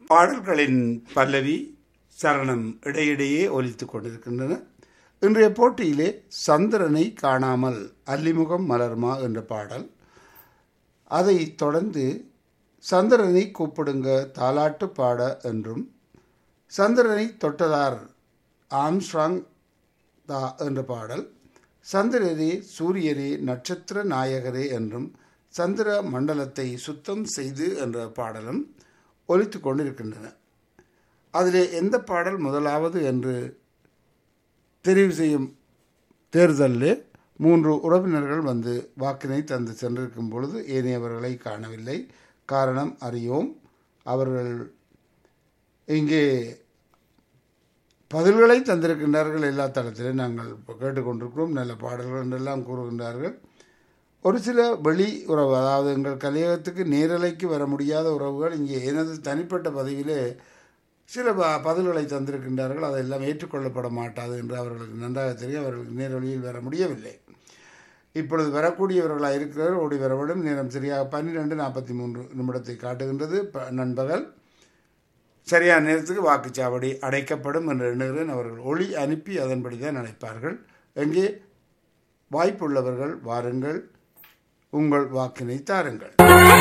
பாடல்களின் பல்லவி சரணம் இடையிடையே ஒலித்துக் கொண்டிருக்கின்றன இன்றைய போட்டியிலே சந்திரனை காணாமல் அல்லிமுகம் மலர்மா என்ற பாடல் அதைத் தொடர்ந்து சந்திரனை கூப்பிடுங்க தாலாட்டு பாட என்றும் சந்திரனை தொட்டதார் ஆம்ஸ்ட்ராங் தா என்ற பாடல் சந்திரரே சூரியரே நட்சத்திர நாயகரே என்றும் சந்திர மண்டலத்தை சுத்தம் செய்து என்ற பாடலும் ஒலித்து கொண்டிருக்கின்றன அதிலே எந்த பாடல் முதலாவது என்று தெரிவு செய்யும் தேர்தலில் மூன்று உறவினர்கள் வந்து வாக்கினை தந்து சென்றிருக்கும் பொழுது ஏனையவர்களை காணவில்லை காரணம் அறியோம் அவர்கள் இங்கே பதில்களை தந்திருக்கின்றார்கள் எல்லா தளத்திலும் நாங்கள் கேட்டுக்கொண்டிருக்கிறோம் நல்ல பாடல்கள் என்றெல்லாம் கூறுகின்றார்கள் ஒரு சில வெளி உறவு அதாவது எங்கள் கலையகத்துக்கு நேரலைக்கு வர முடியாத உறவுகள் இங்கே எனது தனிப்பட்ட பதிவிலே சில ப பதில்களை தந்திருக்கின்றார்கள் அதெல்லாம் ஏற்றுக்கொள்ளப்பட மாட்டாது என்று அவர்களுக்கு நன்றாக தெரியும் அவர்களுக்கு நேரொலியில் வர முடியவில்லை இப்பொழுது வரக்கூடியவர்களாக இருக்கிறவர் ஓடி வரவிடும் நேரம் சரியாக பன்னிரெண்டு நாற்பத்தி மூன்று நிமிடத்தை காட்டுகின்றது நண்பகல் சரியான நேரத்துக்கு வாக்குச்சாவடி அடைக்கப்படும் என்று எண்ணுகிறேன் அவர்கள் ஒளி அனுப்பி அதன்படி தான் நினைப்பார்கள் எங்கே வாய்ப்புள்ளவர்கள் வாருங்கள் உங்கள் வாக்கினை தாருங்கள்